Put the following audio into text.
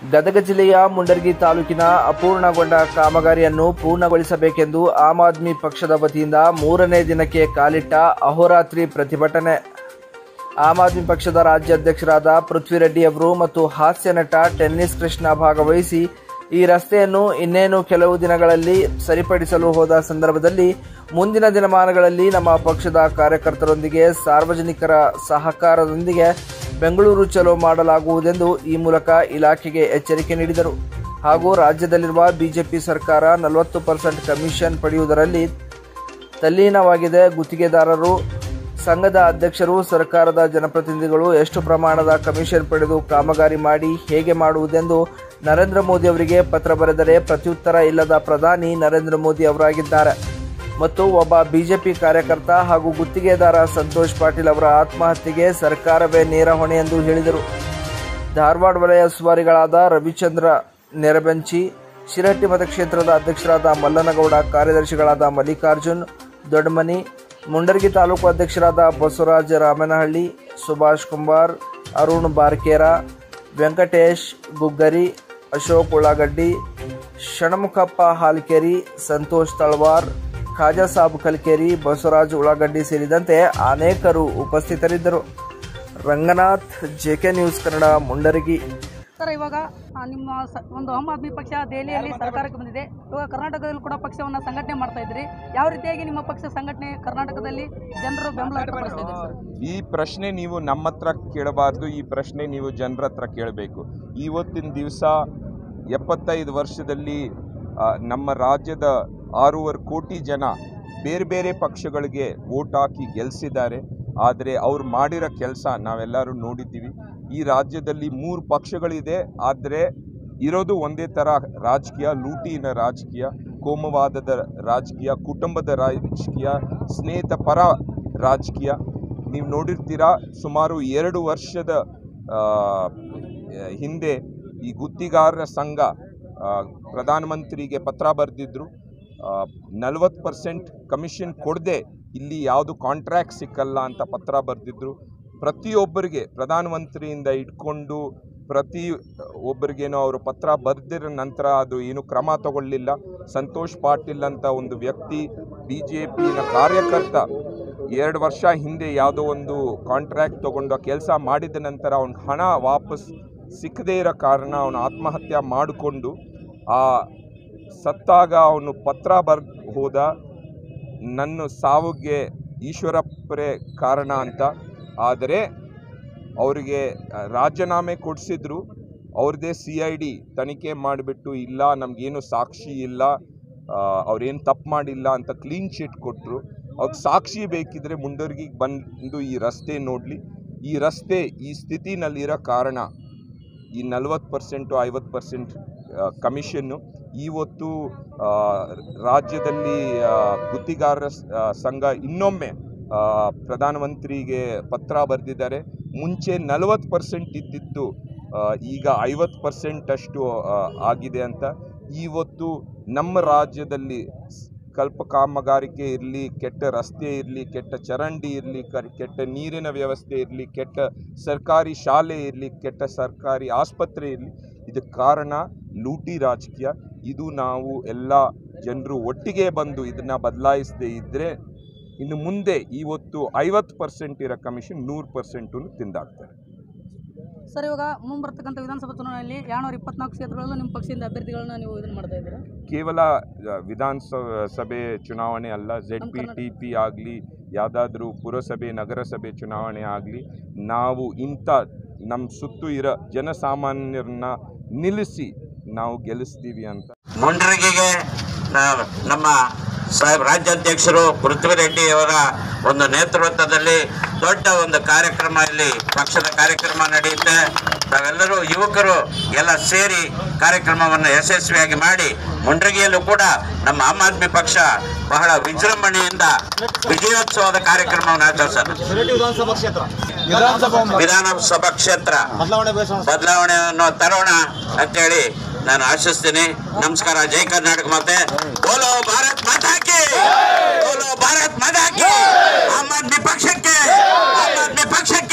ಗದಗ ಜಿಲ್ಲೆಯ ಮುಂಡರ್ಗಿ ತಾಲೂಕಿನ ಅಪೂರ್ಣಗೊಂಡ ಕಾಮಗಾರಿಯನ್ನು ಪೂರ್ಣಗೊಳಿಸಬೇಕೆಂದು ಆಮ್ ಆದ್ಮಿ ಪಕ್ಷದ ವತಿಯಿಂದ ಮೂರನೇ ದಿನಕ್ಕೆ ಕಾಲಿಟ್ಟ ಅಹೋರಾತ್ರಿ ಪ್ರತಿಭಟನೆ ಆಮ್ ಆದ್ಮಿ ಪಕ್ಷದ ರಾಜ್ಯಾಧ್ಯಕ್ಷರಾದ ಪೃಥ್ವಿರೆಡ್ಡಿ ಅವರು ಮತ್ತು ಹಾಸ್ಯ ನಟ ಟೆನ್ನಿಸ್ ಕೃಷ್ಣ ಭಾಗವಹಿಸಿ ಈ ರಸ್ತೆಯನ್ನು ಇನ್ನೇನು ಕೆಲವು ದಿನಗಳಲ್ಲಿ ಸರಿಪಡಿಸಲು ಹೋದ ಸಂದರ್ಭದಲ್ಲಿ ಮುಂದಿನ ದಿನಮಾನಗಳಲ್ಲಿ ನಮ್ಮ ಪಕ್ಷದ ಕಾರ್ಯಕರ್ತರೊಂದಿಗೆ ಸಾರ್ವಜನಿಕರ ಸಹಕಾರದೊಂದಿಗೆ ಬೆಂಗಳೂರು ಚಲೋ ಮಾಡಲಾಗುವುದೆಂದು ಈ ಮೂಲಕ ಇಲಾಖೆಗೆ ಎಚ್ಚರಿಕೆ ನೀಡಿದರು ಹಾಗೂ ರಾಜ್ಯದಲ್ಲಿರುವ ಬಿಜೆಪಿ ಸರ್ಕಾರ ನಲವತ್ತು ಪರ್ಸೆಂಟ್ ಕಮಿಷನ್ ಪಡೆಯುವುದರಲ್ಲಿ ತಲ್ಲೀನವಾಗಿದೆ ಗುತ್ತಿಗೆದಾರರು ಸಂಘದ ಅಧ್ಯಕ್ಷರು ಸರ್ಕಾರದ ಜನಪ್ರತಿನಿಧಿಗಳು ಎಷ್ಟು ಪ್ರಮಾಣದ ಕಮಿಷನ್ ಪಡೆದು ಕಾಮಗಾರಿ ಮಾಡಿ ಹೇಗೆ ಮಾಡುವುದೆಂದು ನರೇಂದ್ರ ಮೋದಿ ಅವರಿಗೆ ಪತ್ರ ಬರೆದರೆ ಪ್ರತ್ಯುತ್ತರ ಇಲ್ಲದ ಪ್ರಧಾನಿ ನರೇಂದ್ರ ಮೋದಿ ಅವರಾಗಿದ್ದಾರೆ ಮತ್ತು ಒಬ್ಬ ಬಿಜೆಪಿ ಕಾರ್ಯಕರ್ತ ಹಾಗೂ ಗುತ್ತಿಗೆದಾರ ಸಂತೋಷ್ ಪಾಟೀಲ್ ಅವರ ಆತ್ಮಹತ್ಯೆಗೆ ಸರ್ಕಾರವೇ ನೇರ ಹೊಣೆ ಎಂದು ಹೇಳಿದರು ಧಾರವಾಡ ವಲಯ ಸುವಾರಿಗಳಾದ ರವಿಚಂದ್ರ ನೆರಬೆಂಚಿ ಶಿರಹಟ್ಟಿ ಮತಕ್ಷೇತ್ರದ ಅಧ್ಯಕ್ಷರಾದ ಮಲ್ಲನಗೌಡ ಕಾರ್ಯದರ್ಶಿಗಳಾದ ಮಲ್ಲಿಕಾರ್ಜುನ್ ದೊಡ್ಡಮನಿ ಮುಂಡರ್ಗಿ ತಾಲೂಕು ಅಧ್ಯಕ್ಷರಾದ ಬಸವರಾಜ ರಾಮನಹಳ್ಳಿ ಸುಭಾಷ್ ಕುಂಬಾರ್ ಅರುಣ್ ಬಾರ್ಕೇರ ವೆಂಕಟೇಶ್ ಗುಗ್ಗರಿ ಅಶೋಕ್ ಉಳ್ಳಾಗಡ್ಡಿ ಷಣ್ಮುಖಪ್ಪ ಹಾಲ್ಕೇರಿ ಸಂತೋಷ್ ತಳವಾರ್ ಖಾಜಾ ಸಾಬ್ ಕಲ್ಕೇರಿ ಬಸವರಾಜ್ ಉಳ್ಳಾಗಡ್ಡಿ ಸೇರಿದಂತೆ ಅನೇಕರು ಉಪಸ್ಥಿತರಿದ್ದರು Ranganath JK news Kannada Mundargi sir ಇವಾಗ ಆ, ನಿಮ್ಮ ಸ- ಒಂದು ಆಮ್ ಆದ್ಮಿ ಪಕ್ಷ ದೆಹಲಿಯಲ್ಲಿ ಸರ್ಕಾರಕ್ಕೆ ಬಂದಿದೆ ಇವಾಗ ಕರ್ನಾಟಕದಲ್ಲಿ ಕೂಡ ಪಕ್ಷವನ್ನು ಸಂಘಟನೆ ಮಾಡ್ತಾ ಇದ್ರಿ ಯಾವ ರೀತಿಯಾಗಿ ನಿಮ್ಮ ಪಕ್ಷ ಸಂಘಟನೆ ಕರ್ನಾಟಕದಲ್ಲಿ ಜನರು ಬೆಂಬಲ ವ್ಯಕ್ತಪಡಿಸ್ತಾ ಇದ್ದಾರೆ ಸರ್ ಈ ಪ್ರಶ್ನೆ ನೀವು ನಮ್ಮ ಹತ್ರ ಕೇಳಬಾರ್ದು ಈ ಪ್ರಶ್ನೆ ನೀವು ಜನರ ಹತ್ರ ಕೇಳಬೇಕು ಇವತ್ತಿನ ದಿವಸ ಎಪ್ಪತ್ತೈದು ವರ್ಷದಲ್ಲಿ ಆ, ನಮ್ಮ ರಾಜ್ಯದ ಆರೂವರೆ ಕೋಟಿ ಜನ ಬೇರೆ ಬೇರೆ ಪಕ್ಷಗಳಿಗೆ ವೋಟ್ ಹಾಕಿ ಗೆಲ್ಲಿಸಿದ್ದಾರೆ ಆದರೆ ಅವ್ರು ಮಾಡಿರೋ ಕೆಲಸ ನಾವೆಲ್ಲರೂ ನೋಡಿದ್ದೀವಿ ಈ ರಾಜ್ಯದಲ್ಲಿ ಮೂರು ಪಕ್ಷಗಳಿದೆ ಆದರೆ ಇರೋದು ಒಂದೇ ಥರ ರಾಜಕೀಯ ಲೂಟಿನ ರಾಜಕೀಯ ಕೋಮವಾದದ ರಾಜಕೀಯ ಕುಟುಂಬದ ರಾಜಕೀಯ ಸ್ನೇಹಿತ ಪರ ರಾಜಕೀಯ ನೀವು ನೋಡಿರ್ತೀರಾ ಸುಮಾರು ಎರಡು ವರ್ಷದ ಆ, ಹಿಂದೆ ಈ ಗುತ್ತಿಗಾರರ ಸಂಘ ಆ, ಪ್ರಧಾನಮಂತ್ರಿಗೆ ಪತ್ರ ಬರೆದಿದ್ರು ನಲವತ್ತು ಪರ್ಸೆಂಟ್ ಕಮಿಷನ್ ಕೊಡದೆ ಇಲ್ಲಿ ಯಾವುದು ಕಾಂಟ್ರ್ಯಾಕ್ಟ್ ಸಿಕ್ಕಲ್ಲ ಅಂತ ಪತ್ರ ಬರೆದಿದ್ರು ಪ್ರತಿಯೊಬ್ಬರಿಗೆ ಪ್ರಧಾನಮಂತ್ರಿಯಿಂದ ಇಟ್ಕೊಂಡು ಪ್ರತಿ ಒಬ್ಬರಿಗೇನೋ ಅವರು ಪತ್ರ ಬರೆದಿರೋ ನಂತರ ಅದು ಏನು ಕ್ರಮ ತಗೊಳ್ಳಿಲ್ಲ ಸಂತೋಷ್ ಪಾಟೀಲ್ ಅಂತ ಒಂದು ವ್ಯಕ್ತಿ ಬಿ ಜೆ ಪಿನ ಕಾರ್ಯಕರ್ತ ಎರಡು ವರ್ಷ ಹಿಂದೆ ಯಾವುದೋ ಒಂದು ಕಾಂಟ್ರ್ಯಾಕ್ಟ್ ತಗೊಂಡು ಕೆಲಸ ಮಾಡಿದ ನಂತರ ಅವ್ನ ಹಣ ವಾಪಸ್ ಸಿಕ್ಕದೇ ಇರೋ ಕಾರಣ ಅವನು ಆತ್ಮಹತ್ಯೆ ಮಾಡಿಕೊಂಡು ಆ ಸತ್ತಾಗ ಅವನು ಪತ್ರ ಬರ್ ಹೋದ ನನ್ನ ಸಾವಿಗೆ ಈಶ್ವರಪ್ಪರೇ ಕಾರಣ ಅಂತ ಆದರೆ ಅವರಿಗೆ ರಾಜೀನಾಮೆ ಕೊಡಿಸಿದ್ರು ಅವ್ರದ್ದೇ ಸಿ ಐ ಡಿ ತನಿಖೆ ಮಾಡಿಬಿಟ್ಟು ಇಲ್ಲ ನಮಗೇನು ಸಾಕ್ಷಿ ಇಲ್ಲ ಅವ್ರೇನು ತಪ್ಪು ಮಾಡಿಲ್ಲ ಅಂತ ಕ್ಲೀನ್ ಶೀಟ್ ಕೊಟ್ಟರು ಅವ್ರಿಗೆ ಸಾಕ್ಷಿ ಬೇಕಿದ್ರೆ ಮುಂಡರ್ಗಿಗೆ ಬಂದು ಈ ರಸ್ತೆ ನೋಡಲಿ ಈ ರಸ್ತೆ ಈ ಸ್ಥಿತಿನಲ್ಲಿರೋ ಕಾರಣ ಈ ನಲವತ್ತು ಪರ್ಸೆಂಟು ಐವತ್ತು ಪರ್ಸೆಂಟ್ ಕಮಿಷನ್ನು ಇವತ್ತು ಆ, ರಾಜ್ಯದಲ್ಲಿ ಆ, ಗುತ್ತಿಗಾರರ ಸ- ಆ, ಸಂಘ ಇನ್ನೊಮ್ಮೆ ಆ, ಪ್ರಧಾನಮಂತ್ರಿಗೆ ಪತ್ರ ಬರೆದಿದ್ದಾರೆ ಮುಂಚೆ ನಲವತ್ತು ಪರ್ಸೆಂಟ್ ಇದ್ದಿದ್ದು ಆ, ಈಗ ಐವತ್ತು ಪರ್ಸೆಂಟ್ ಅಷ್ಟು ಆ, ಆಗಿದೆ ಅಂತ ಇವತ್ತು ನಮ್ಮ ರಾಜ್ಯದಲ್ಲಿ ಸ್- ಕಲ್ಪ ಕಾಮಗಾರಿಕೆ ಇರಲಿ ಕೆಟ್ಟ ರಸ್ತೆ ಇರಲಿ ಕೆಟ್ಟ ಚರಂಡಿ ಇರಲಿ ಕೆಟ್ಟ ನೀರಿನ ವ್ಯವಸ್ಥೆ ಇರಲಿ ಕೆಟ್ಟ ಸರ್ಕಾರಿ ಶಾಲೆ ಇರಲಿ ಕೆಟ್ಟ ಸರ್ಕಾರಿ ಆಸ್ಪತ್ರೆ ಇರಲಿ ಇದಕ್ಕೆ ಕಾರಣ ಲೂಟಿ ರಾಜಕೀಯ ಇದು ನಾವು ಎಲ್ಲ ಜನರು ಒಟ್ಟಿಗೆ ಬಂದು ಇದನ್ನು ಬದಲಾಯಿಸದೇ ಇದ್ದರೆ ಇನ್ನು ಮುಂದೆ ಇವತ್ತು ಐವತ್ತು ಪರ್ಸೆಂಟ್ ಇರೋ ಕಮಿಷನ್ ನೂರು ಪರ್ಸೆಂಟು ತಿಂದಾಕ್ತಾರೆ ಸರ್ ಇವಾಗ ಮುಂಬರ್ತಕ್ಕಂಥ ವಿಧಾನಸಭಾ ಚುನಾವಣೆಯಲ್ಲಿ ಎರಡ್ನೂರ ಇಪ್ಪತ್ನಾಲ್ಕು ಕ್ಷೇತ್ರಗಳಲ್ಲೂ ನಿಮ್ಮ ಪಕ್ಷದಿಂದ ಅಭ್ಯರ್ಥಿಗಳನ್ನ ನೀವು ಇದನ್ನು ಮಾಡ್ತಾ ಇದ್ದೀರಾ ಕೇವಲ ಆ, ವಿಧಾನಸಭೆ ಸಭೆ ಚುನಾವಣೆ ಅಲ್ಲ ಝೆಡ್ ಪಿ ಟಿ ಪಿ ಆಗಲಿ ಯಾವುದಾದ್ರೂ ಪುರಸಭೆ ನಗರಸಭೆ ಚುನಾವಣೆ ಆಗಲಿ ನಾವು ಇಂಥ ನಮ್ಮ ಸುತ್ತು ಇರೋ ಜನಸಾಮಾನ್ಯರನ್ನ ನಿಲ್ಲಿಸಿ ನಾವು ಗೆಲ್ಲಿಸ್ತೀವಿ ಅಂತ ಮುಂಡ್ರಿಗೆಗೆ ನಾ- ನಮ್ಮ ಸಾಹೇಬ್ ರಾಜ್ಯಾಧ್ಯಕ್ಷರು ಪೃಥ್ವಿರೆಡ್ಡಿ ಅವರ ಒಂದು ನೇತೃತ್ವದಲ್ಲಿ ದೊಡ್ಡ ಒಂದು ಕಾರ್ಯಕ್ರಮ ಇಲ್ಲಿ ಪಕ್ಷದ ಕಾರ್ಯಕ್ರಮ ನಡೆಯುತ್ತೆ ನಾವೆಲ್ಲರೂ ಯುವಕರು ಎಲ್ಲ ಸೇರಿ ಕಾರ್ಯಕ್ರಮವನ್ನು ಯಶಸ್ವಿಯಾಗಿ ಮಾಡಿ ಮುಂಡ್ರಿಗೆಯಲ್ಲೂ ಕೂಡ ನಮ್ಮ ಆಮ್ ಆದ್ಮಿ ಪಕ್ಷ ಬಹಳ ವಿಜೃಂಭಣೆಯಿಂದ ವಿಜಯೋತ್ಸವದ ಕಾರ್ಯಕ್ರಮವನ್ನು ಆಚರಿಸೋಣ ವಿಧಾನಸಭಾ ಕ್ಷೇತ್ರ ವಿಧಾನಸಭಾ ವಿಧಾನಸಭಾ ಕ್ಷೇತ್ರ ಬದಲಾವಣೆ ಬಯಸೋಣ ಬದಲಾವಣೆಯನ್ನು ತರೋಣ ಅಂತೇಳಿ ನಾನು ಆಶಿಸ್ತೀನಿ ನಮಸ್ಕಾರ ಜೈ ಕರ್ನಾಟಕ ಮತ್ತೆ ಬೋಲೋ ಭಾರತ್ ಮಾತಾ ಕಿ ಬೋಲೋ ಭಾರತ್ ಮಾತಾ ಕಿ ಆಮ್ ಆದ್ಮಿ ಪಕ್ಷಕ್ಕೆ ಆಮ್ ಆದ್ಮಿ ಪಕ್ಷಕ್ಕೆ